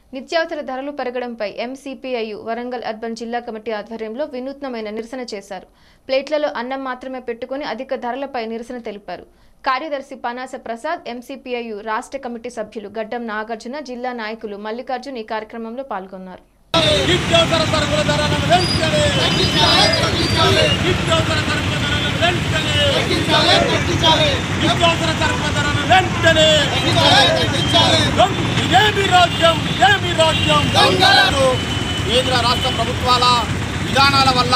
నిత్యావసర ధరలు పెరగడంపై ఎంసీపీఐయు వరంగల్ అర్బన్ జిల్లా కమిటీ ఆధ్వర్యంలో వినూత్నమైన నిరసన చేశారు ప్లేట్లలో అన్నం మాత్రమే పెట్టుకుని అధిక ధరలపై నిరసన తెలిపారు కార్యదర్శి పనాస ప్రసాద్ ఎంసీపీఐయు రాష్ట్ర కమిటీ సభ్యులు గడ్డం నాగార్జున జిల్లా నాయకులు మల్లికార్జున్ ఈ కార్యక్రమంలో పాల్గొన్నారు నిత్యావసర సరుకుల ధరలను వెంటనే నిత్యావసర సరుకుల ధరలను వెంటనే నిత్యావసర సరుకుల ధరలను వెంటనే దొంగ- ఇదేమి రాజ్యం ఇదేమి రాజ్యం కేంద్ర రాష్ట్ర ప్రభుత్వాల విధానాల వల్ల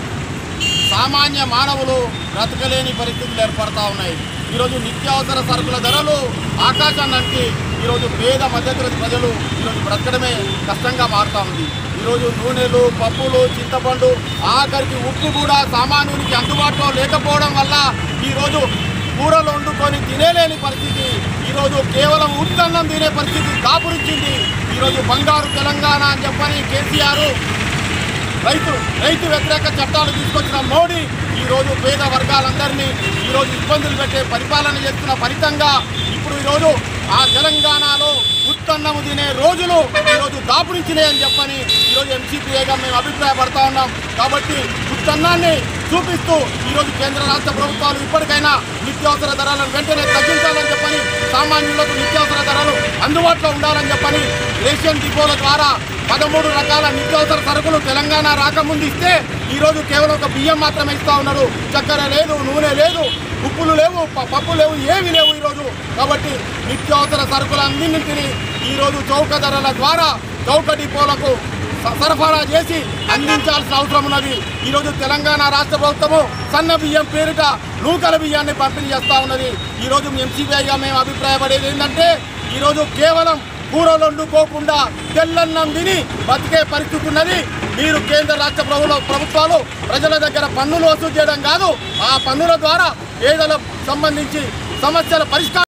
సామాన్య మానవులు బ్రతకలేని పరిస్థితులు ఏర్పడతా ఉన్నాయి ఈరోజు నిత్యావసర సరుకుల ధరలు ఆకాశానికి ఈరోజు పేద మధ్యతరగతి ప్రజలు ఈరోజు బ్రతకడమే కష్టంగా మారుతా ఉంది ఈరోజు నూనెలు పప్పులు చింతపండు ఆఖరికి ఉప్పు కూడా సామాన్యునికి అందుబాటులో లేకపోవడం వల్ల ఈరోజు కూరలు వండుకొని తినేలేని పరిస్థితి ఈరోజు కేవలం ఉత్తన్నం తినే పరిస్థితి దాపురించింది ఈరోజు బంగారు తెలంగాణ అని చెప్పని కేసీఆర్ రైతు రైతు వ్యతిరేక చట్టాలు తీసుకొచ్చిన మోడీ ఈరోజు పేద వర్గాలందరినీ ఈరోజు ఇబ్బందులు పెట్టే పరిపాలన చేస్తున్న ఫలితంగా ఇప్పుడు ఈరోజు ఆ తెలంగాణలో ఉత్తన్నము తినే రోజులు ఈరోజు దాపురించినాయని చెప్పని ఈరోజు ఎంసీపీఐగా మేము అభిప్రాయపడతా ఉన్నాం కాబట్టి ఉత్తన్నాన్ని చూపిస్తూ ఈరోజు కేంద్ర రాష్ట్ర ప్రభుత్వాలు ఇప్పటికైనా నిత్యావసర ధరలను వెంటనే తగ్గించాలని చెప్పని సామాన్యులకు నిత్యావసర ధరలు అందుబాటులో ఉండాలని చెప్పని రేషన్ డిపోల ద్వారా పదమూడు రకాల నిత్యావసర సరుకులు తెలంగాణ రాకముందు ఇస్తే ఈరోజు కేవలం ఒక బియ్యం మాత్రమే ఇస్తా ఉన్నారు చక్కెర లేదు నూనె లేదు ఉప్పులు లేవు ప- పప్పు లేవు ఏవి లేవు ఈరోజు కాబట్టి నిత్యావసర సరుకులన్నింటినీ ఈరోజు చౌక ధరల ద్వారా చౌక డిపోలకు స- సరఫరా చేసి అందించాల్సిన అవసరం ఉన్నది ఈరోజు తెలంగాణ రాష్ట్ర ప్రభుత్వము సన్న బియ్యం పేరిట నూకల బియ్యాన్ని పంపిణీ చేస్తూ ఉన్నది ఈరోజు ఎంసీబీఐగా మేము అభిప్రాయపడేది ఏంటంటే ఈరోజు కేవలం కూరలు వండుకోకుండా తెల్లన్నం తిని బతికే పరిస్థితి ఉన్నది మీరు కేంద్ర రాష్ట్ర ప్రభుత్వ ప్రభుత్వాలు ప్రజల దగ్గర పన్నులు వసూలు చేయడం కాదు ఆ పన్నుల ద్వారా పేదలకు సంబంధించి సమస్యల పరిష్కారం